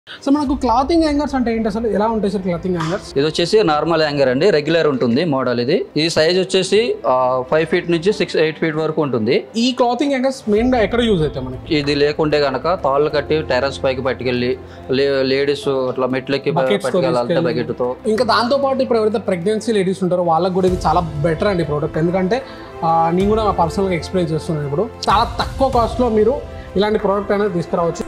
So మనకు clothing hangers అంటే ఏంటి అసలు ఎలా ఉంటాయి సార్ క్లాతింగ్ హ్యాంగర్స్ ఇది వచ్చేసి నార్మల్ యాంగర్ అండి రెగ్యులర్ ఉంటుంది మోడల్ ఇది ఈ సైజ్ వచ్చేసి ఫైవ్ ఫీట్ నుంచి సిక్స్ ఎయిట్ ఫీట్ వరకు ఉంటుంది ఈ క్లాతింగ్ హ్యాంగర్స్ మెయిన్ గా ఎక్కడ యూజ్ అవుతాయి మనకి ఇది లేకుంటే గనక తాళ్ళు కట్టి టెరస్ పైకి పట్టుకెళ్ళి లేడీస్ అట్లా మెట్లెక్కి Buckets తో పట్టుకెళ్ళాలి తీసుకెళ్ళి. బకెట్ తో ఇంకా దాంతో పాటు ఇప్పుడు ఎవరైతే ప్రెగ్నెన్సీ లేడీస్ ఉంటారో వాళ్ళకి కూడా ఇది చాలా బెటర్ అండి ప్రోడక్ట్ ఎందుకంటే ఆ, నేను కూడా నా పర్సనల్గా ఎక్స్ప్లెయిన్ చేస్తున్నాను ఇప్పుడు చాలా తక్కువ కాస్ట్లో మీరు ఇలాంటి ప్రోడక్ట్ అనేది తీసుకురావచ్చు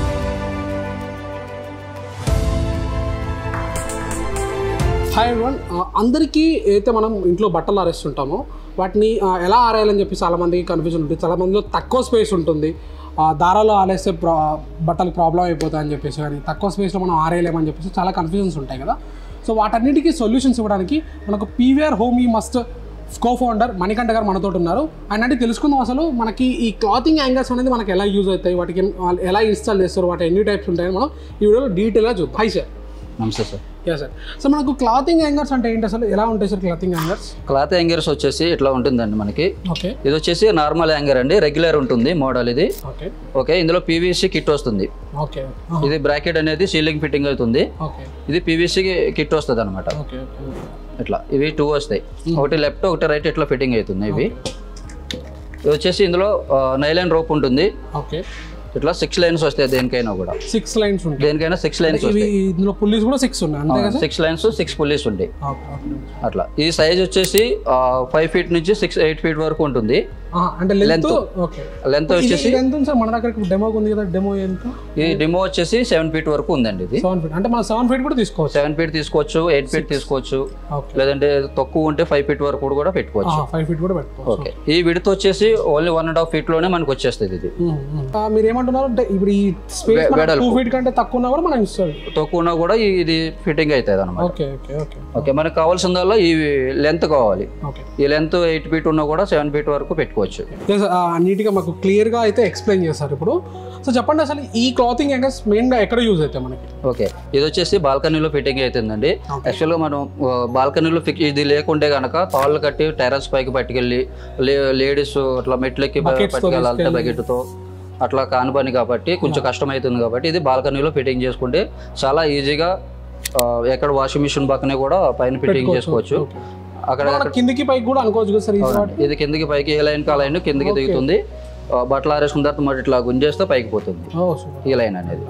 హాయ్ వన్ అందరికీ అయితే మనం ఇంట్లో బట్టలు ఆరేస్తుంటామో వాటిని ఆ, ఎలా ఆరేయాలని చెప్పి చాలా మందికి కన్ఫ్యూజన్ ఉంటుంది చాలా మందిలో తక్కువ స్పేస్ ఉంటుంది ఆ, దారాలో ఆరేస్తే ప్రా బట్టలు ప్రాబ్లం అయిపోతాయి అని చెప్పేసి కానీ తక్కువ స్పేస్లో మనం ఆరేయలేమని చెప్పేసి చాలా కన్ఫ్యూజన్స్ ఉంటాయి కదా సో వాటన్నిటికీ సొల్యూషన్స్ ఇవ్వడానికి మనకు పీవీఆర్ హోమ్ ఈ మస్ట్ కో ఫౌండర్ మణికంఠ గారు మనతో ఉన్నారు ఆయన అంటే తెలుసుకుందాం అసలు మనకి ఈ క్లాతింగ్ యాంగర్స్ అనేది మనకి ఎలా యూజ్ అవుతాయి వాటికి వాళ్ళు ఎలా ఇన్స్టాల్ చేస్తారు వాటి ఎన్ని టైప్స్ ఉంటాయని మనం ఈ వీడియోలో డీటెయిల్గా చూద్దాం హై సార్ నమస్తే సార్ యా సార్ సో మనకు క్లాతింగ్ హ్యాంగర్స్ అంటే ఏంటి అసలు ఎలా ఉంటాయి sir clothing hangers cloth hangers వచ్చేసి ఇట్లా ఉంటుందండి మనకి ఓకే ఇది వచ్చేసి నార్మల్ యాంగర్ అండి రెగ్యులర్ ఉంటుంది మోడల్ ఇది ఓకే ఓకే ఇందులో పీవీసీ కిట్ వస్తుంది ఓకే ఇది బ్రాకెట్ అనేది సీలింగ్ ఫిట్టింగ్ అవుతుంది ఓకే ఇది పీవీసీ కిట్ వస్తుంది అనమాట ఓకే ఇట్లా ఇవి టూ వస్తాయి ఒకటి లెఫ్ట్ ఒకటి రైట్ ఇట్లా ఫిట్టింగ్ అవుతుంది ఇవి ఇది వచ్చేసి ఇందులో నైలాన్ రోప్ ఉంటుంది ఓకే ఇట్లా సిక్స్ లైన్స్ వస్తాయి దేనికైనా కూడా సిక్స్ లైన్స్ ఉంటాయి దేనికైనా సిక్స్ లైన్స్ ఇవి ఇందులో పుల్లీస్ కూడా సిక్స్ ఉన్నాయి అంతే కదా సిక్స్ లైన్స్ సిక్స్ పుల్లీస్ ఉంటాయి ఓకే, ఓకే. అట్లా ఈ సైజ్ వచ్చేసి ఫైవ్ ఫీట్ నుంచి సిక్స్ ఎయిట్ ఫీట్ వరకు ఉంటుంది ఆహా, అంటే లెంత్ ఓకే లెంత్ ఇది వచ్చేసి ఇది ఎంత ఉంది సార్ మన దగ్గర డెమో ఉంది కదా డెమో ఎంత ఈ డిమో వచ్చేసి సెవెన్ ఫీట్ వరకు ఉందండి ఇది సెవెన్ ఫీట్ అంటే మనం సెవెన్ ఫీట్ కూడా తీసుకోవచ్చు సెవెన్ ఫీట్ తీసుకోవచ్చు ఎయిట్ ఫీట్ తీసుకోవచ్చు ఓకే లేదంటే తక్కువ ఉంటే ఫైవ్ ఫీట్ వరకు కూడా పెట్టుకోవచ్చు ఫైవ్ ఫీట్ కూడా పెట్టుకోవచ్చు ఓకే ఈ విడత్ వచ్చేసి only one and half feet లోనే మనకు వచ్చేస్తుంది ఇది ఉమ్, ఉమ్. ఆ, మీరు ఏమంటున్నారు అంటే ఇప్పుడు ఈ స్పేస్ వెడల్పు. టూ ఫీట్ కంటే తక్కువ ఉన్నా కూడా మనం ఇస్తుంది తక్కువ ఉన్నా కూడా ఇది ఫిట్టింగ్ అవుతుంది అనమాట ఓకే ఓకే ఓకే ఓకే మనకు కావాల్సిందల్లా ఈ లెంత్ కావాలి ఓకే ఈ లెంత్ ఎయిట్ ఫీట్ ఉన్నా కూడా సెవెన్ ఫీట్ వరకు పెట్టుకోవచ్చు Yes, ఆ, నీట్గా మాకు క్లియర్గా అయితే ఎక్స్ప్లెయిన్ చేస్తారు ఇప్పుడు సో చెప్పండి అసలు ఈ క్లాతింగ్ యాంగర్స్ మెయిన్గా ఎక్కడ యూజ్ అవుతాయి మనకి ఓకే ఇది వచ్చేసి బాల్కనీలో ఫిట్టింగ్ అవుతుందండి Okay. యాక్చువల్గా మనం బాల్కనీలో ఫిక్ ఇది లేకుంటే కనుక తాళ్ళు కట్టి టెరస్ పైకి పట్టుకెళ్ళి లేడీస్ అట్లా మెట్లెక్కి Buckets తో పట్టుకెళ్ళాలి తీసుకెళ్ళి. బకెట్తో అట్లా కాని పని కాబట్టి కొంచెం కష్టం అవుతుంది కాబట్టి ఇది బాల్కనీలో ఫిట్టింగ్ చేసుకుంటే చాలా ఈజీగా ఆ, ఎక్కడ వాషింగ్ మిషన్ పక్కనే కూడా పైన ఫిట్టింగ్ చేసుకోవచ్చు Okay. అక్కడ మన కిందికి పైకి కూడా అనుకోవచ్చు కదా సార్ ఈ అవునండి. ఇది కిందికి పైకి ఏ లైన్ కా లైన్ కిందికి దిగుతుంది ఆ, బట్టలు ఆరేసుకున్న తర్వాత మరి ఇట్లా గుంజేస్తే పైకి పోతుంది ఓ సూపర్ ఈ లైన్ అనేది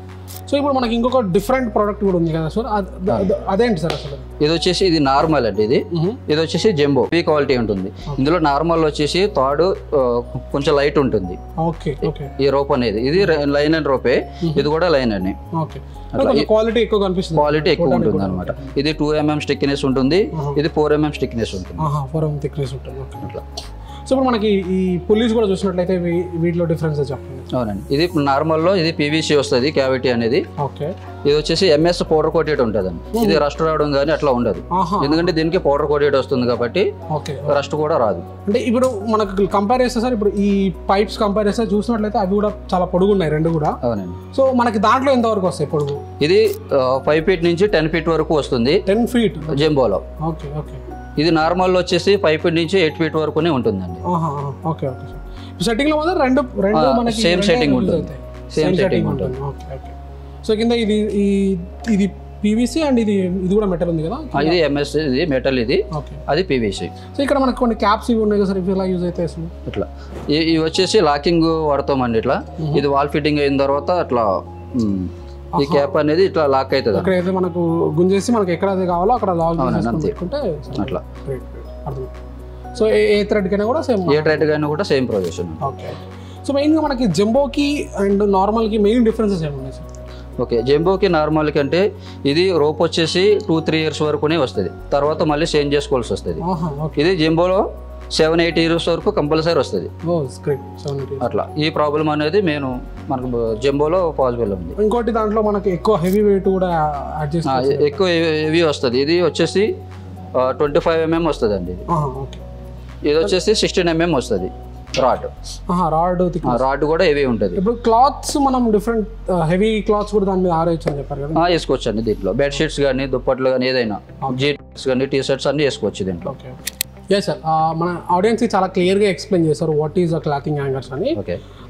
సో ఇప్పుడు మనకి ఇంకొక డిఫరెంట్ ప్రోడక్ట్ కూడా ఉంది కదా సార్ అద్- అద్- అదేంటి సార్ అసలు ఇది వచ్చేసి ఇది నార్మల్ అండి ఇది మ్మ్. ఇది వచ్చేసి జంబో పీ క్వాలిటీ ఉంటుంది ఇందులో నార్మల్ వచ్చేసి తాడు ఆ, కొంచెం లైట్ ఉంటుంది ఓకే ఓకే ఈ రోప్ అనేది ఇది లైన్ అండ్ రోపే ఇది కూడా లైన్ అని ఓకే కొంచెం క్వాలిటీ ఎక్కువ కనిపిస్తుంది క్వాలిటీ ఎక్కువ ఉంటుంది అనమాట ఇది టూ ఎంఎం స్టిక్నెస్ ఉంటుంది ఇది ఫోర్ ఎంఎం స్టిక్నెస్ ఉంటుంది ఆహా ఫోర్ ఎం థిక్నెస్ ఉంటుంది ఓకే అట్లా సో ఇప్పుడు మనకి ఈ పుల్లీస్ కూడా చూసినట్లయితే వీ- వీటిలో డిఫరెన్స్ చెప్పండి అవునండి ఇది నార్మల్లో ఇది పీవీసీ వస్తుంది క్యావిటీ అనేది ఓకే ఇది వచ్చేసి ఎంఎస్ పౌడర్ కోటెడ్ ఉంటుందండి ఇది రస్ట్ రావడం కానీ అట్లా ఉండదు ఆహా ఎందుకంటే దీనికి పౌడర్ కోటెడ్ వస్తుంది కాబట్టి ఓకే రస్ట్ కూడా రాదు అంటే ఇప్పుడు మనకు కంపేర్ చేస్తే సార్ ఇప్పుడు ఈ పైప్స్ కంపేర్ చేస్తే చూసినట్లయితే అవి కూడా చాలా పొడుగున్నాయి రెండు కూడా అవునండి సో మనకి దాంట్లో ఎంత వరకు వస్తాయి పొడుగు ఇది ఫైవ్ ఫీట్ నుంచి టెన్ ఫీట్ వరకు వస్తుంది టెన్ ఫీట్ జంబోలో ఓకే ఓకే ఇది నార్మల్ వచ్చేసి ఫైవ్ ఫీట్ నుంచి ఎయిట్ ఫీట్ వరకునే ఉంటుందండి ఆహా ఓకే ఓకే సార్ సెట్టింగ్ లో మాత్రం రెండు రెండు ఆ, మనకి same రెండే setting use ఉంటుంది. అవుతాయి. Same Same setting setting ఉంటుంది ఓకే ఓకే సో కింద ఇది ఈ ఇది పీవీసీ అండ్ ఇది ఇది కూడా మెటల్ ఉంది కదా ఆ, ఇది ఎంఎస్ ఇది మెటల్ ఇది ఓకే అది పీవీసీ సో ఇక్కడ మనకి కొన్ని క్యాప్స్ ఇవి ఉన్నాయి కదా సార్ ఇవి ఎలా యూజ్ అవుతాయి అసలు ఇట్లా ఈ- ఇవి వచ్చేసి లాకింగ్ వాడతామండి ఇట్లా ఇది వాల్ ఫిట్టింగ్ అయిన తర్వాత అట్లా ఉమ్, ఈ క్యాప్ అనేది ఇట్లా లాక్ అవుతుంది ఇక్కడ అయితే మనకు గుంజేసి మనకి ఎక్కడ అది కావాలో అక్కడ లాగ్ అవునండి, అంతే. పెట్టుకుంటే అట్లా great, great. అర్థం సో ఏ ఏ థ్రెడ్ కైనా కూడా సేమ్ ఏ ట్రైట్ గానీ కూడా సేమ్ ప్రొజెక్షన్ ఓకే సో మెయిన్గా మనకి జంబోకి అండ్ నార్మల్కి మెయిన్ డిఫరెన్సెస్ ఏమున్నాయి సార్ ఓకే జంబోకి నార్మల్ కంటే ఇది రోప్ వచ్చేసి టూ త్రీ ఇయర్స్ వరకునే వస్తుంది తర్వాత మళ్ళీ చేంజ్ చేసుకోవాల్సి వస్తుంది ఆహా ఓకే ఇది జంబోలో సెవెన్ ఎయిట్ ఇయర్స్ వరకు కంపల్సరీ వస్తుంది ఓ గ్రేట్ సెవెన్ ఎయిట్ అట్లా ఈ ప్రాబ్లం అనేది నేను మనకు జంబోలో పాసిబుల్ ఉంది ఇంకోటి దాంట్లో మనకి ఎక్కువ హెవీ వెయిట్ కూడా యాడ్ చేసి ఆ, ఎక్కువ హెవీ వస్తుంది ఇది వచ్చేసి ట్వంటీ ఫైవ్ ఎంఎం వస్తుంది అండి ఇది ఓకే ఇది వచ్చేసి సిక్స్టీన్ ఎంఎం వస్తుంది రాడ్ రాడ్ థిక్ రాడ్ కూడా హెవీ ఉంటుంది ఇప్పుడు క్లాత్స్ మనం డిఫరెంట్ హెవీ క్లాత్స్ కూడా దాని మీద ఆరేయచ్చు అని చెప్పారు కదా వేసుకోవచ్చు అండి దీంట్లో బెడ్ షీట్స్ కానీ దుప్పట్లు కానీ ఏదైనా జీన్స్ కానీ టీ షర్ట్స్ అన్ని వేసుకోవచ్చు దీంట్లో ఓకే ఎస్ సార్ మన ఆడియన్స్కి చాలా క్లియర్గా ఎక్స్ప్లెయిన్ చేశారు what is a clothing hangers అని ఓకే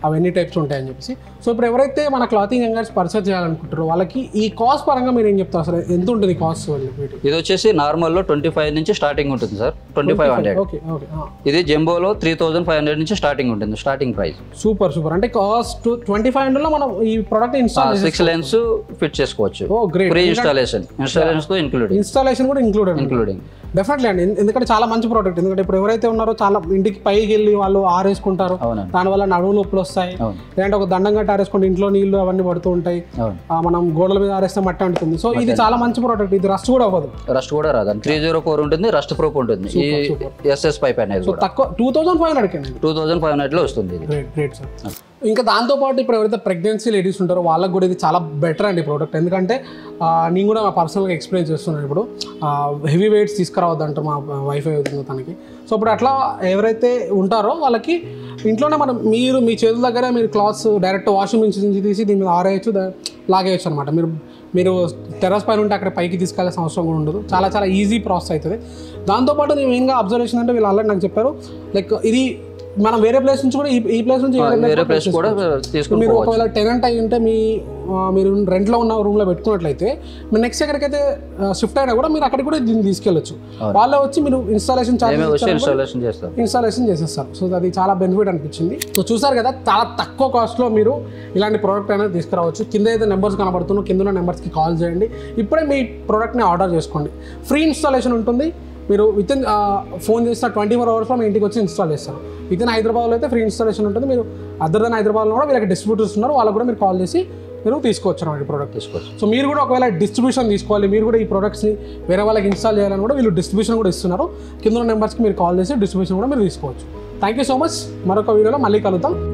అవి ఎన్ని టైప్స్ ఉంటాయని చెప్పేసి సో ఇప్పుడు ఎవరైతే మన క్లాతింగ్ హ్యాంగర్స్ పర్చేస్ చేయాలనుకుంటారో వాళ్ళకి ఈ కాస్ట్ పరంగా మీరు ఏం చెప్తారు అసలు ఎంత ఉంటుంది కాస్ట్ వీటి ఇది వచ్చేసి నార్మల్లో ట్వంటీ ఫైవ్ నుంచి స్టార్టింగ్ ఉంటుంది sir twenty five hundred okay okay ఇది జంబోలో త్రీ థౌజండ్ ఫైవ్ హండ్రెడ్ నుంచి స్టార్టింగ్ ఉంటుంది స్టార్టింగ్ ప్రైస్ సూపర్ సూపర్ అంటే కాస్ట్ ట్వంటీ ఫైవ్ హండ్రెడ్లో మనం ఈ product install six lines fit చేసుకోవచ్చు oh great free installation installations తో ఇంక్లూడింగ్ ఇన్స్టాలేషన్ కూడా ఇంక్లూడెడ్ ఇంక్లూడింగ్ డెఫినెట్లీ అండి ఎందు- ఎందుకంటే చాలా మంచి ప్రోడక్ట్ ఎందుకంటే ఇప్పుడు ఎవరైతే ఉన్నారో చాలా ఇంటికి పైకి వెళ్ళి వాళ్ళు ఆరేసుకుంటారు అవునండి దానివల్ల నడువు నొప్పులు వస్తాయి అవును లేదంటే ఒక దండం గట్టి ఆరేసుకుంటే ఇంట్లో నీళ్లు అవన్నీ పడుతూ ఉంటాయి అవును ఆ, మనం గోడల మీద ఆరేస్తే మట్టి అంటుతుంది సో ఇది చాలా మంచి ప్రోడక్ట్ ఇది రస్ట్ కూడా అవ్వదు రస్ట్ కూడా రాదండి త్రీ జీరో ఫోర్ ఉంటుంది రస్ట్ ప్రూఫ్ ఉంటుంది ఈ ఎస్ఎస్ పైప్ అనేది కూడా తక్కువ టూ థౌసండ్ ఫైవ్ హండ్రెడ్కి టూ థౌజండ్ ఫైవ్ హండ్రెడ్ లో వస్తుంది ఇది గ్రేట్ గ్రేట్ సార్ ఇంకా దాంతోపాటు ఇప్పుడు ఎవరైతే ప్రెగ్నెన్సీ లేడీస్ ఉంటారో వాళ్ళకి కూడా ఇది చాలా బెటర్ అండి ప్రోడక్ట్ ఎందుకంటే ఆ, నేను కూడా మా పర్సనల్గా ఎక్స్పీరియన్స్ చేస్తున్నాను ఇప్పుడు హెవీ వెయిట్స్ తీసుకురావద్దంట మా వైఫ్ అవుతుంది తనకి సో ఇప్పుడు అట్లా ఎవరైతే ఉంటారో వాళ్ళకి ఇంట్లోనే మనం మీరు మీ చేతుల దగ్గర మీరు క్లాత్స్ డైరెక్ట్ వాషింగ్ మిషన్ నుంచి తీసి దీని మీద ఆరేయచ్చు దా- లాగేయచ్చు అనమాట మీరు మీరు టెరస్ పైన ఉంటే అక్కడ పైకి తీసుకెళ్లాల్సిన అవసరం కూడా ఉండదు చాలా చాలా ఈజీ ప్రాసెస్ అవుతుంది దాంతోపాటు నేను మెయిన్గా అబ్జర్వేషన్ అంటే వీళ్ళు ఆల్రెడీ నాకు చెప్పారు లైక్ ఇది మనం వేరే ప్లేస్ నుంచి కూడా ఈ ఈ ప్లేస్ నుంచి వేరే వేరే place ప్లేస్ కూడా తీసుకుని మీరు ఒకవేళ టెనెంట్ అయి ఉంటే మీ ఆ, మీరు రెంట్లో ఉన్న రూమ్లో పెట్టుకున్నట్లయితే మీరు నెక్స్ట్ ఎక్కడికైతే షిఫ్ట్ అయినా కూడా మీరు అక్కడికి కూడా దీన్ని తీసుకెళ్ళొచ్చు వాళ్ళే వచ్చి మీరు ఇన్స్టాలేషన్ మేమే చార్జెస్ వచ్చి ఇన్స్టాలేషన్ చేస్తాం ఇన్స్టాలేషన్ చేసేస్తారు సో అది చాలా బెనిఫిట్ అనిపించింది సో చూసారు కదా చాలా తక్కువ కాస్ట్లో మీరు ఇలాంటి ప్రోడక్ట్ అనేది తీసుకురావచ్చు కింద అయితే నెంబర్స్ కనబడుతున్నా కింద ఉన్న నెంబర్స్కి కాల్ చేయండి ఇప్పుడే మీ ప్రోడక్ట్ని ఆర్డర్ చేసుకోండి ఫ్రీ ఇన్స్టాలేషన్ ఉంటుంది మీరు విత్ ఇన్ ఫోన్ చేసిన ట్వంటీ ఫోర్ అవర్స్లో మీ ఇంటికి వచ్చి ఇన్స్టాల్ చేస్తారు విత్ ఇన్ హైదరాబాద్లో అయితే ఫ్రీ ఇన్స్టాలేషన్ ఉంటుంది మీరు అదర్ దెన్ హైదరాబాద్లో కూడా వీళ్ళకి డిస్ట్రిబ్యూటర్స్ ఉన్నారు వాళ్ళకు కూడా మీరు కాల్ చేసి మీరు తీసుకోవచ్చు అన్నమాట ఈ ప్రోడక్ట్ తీసుకోవచ్చు సో మీరు కూడా ఒకవేళ డిస్ట్రిబ్యూషన్ తీసుకోవాలి మీరు కూడా ఈ ప్రొడక్ట్స్ని వేరే వాళ్ళకి ఇన్స్టాల్ చేయాలని కూడా వీళ్ళు డిస్ట్రిబ్యూషన్ కూడా ఇస్తున్నారు కింద నెంబర్స్కి మీరు కాల్ చేసి డిస్ట్రిబ్యూషన్ కూడా మీరు తీసుకోవచ్చు థ్యాంక్ యూ సో మచ్ మరొక వీడియోలో మళ్ళీ కలుద్దాం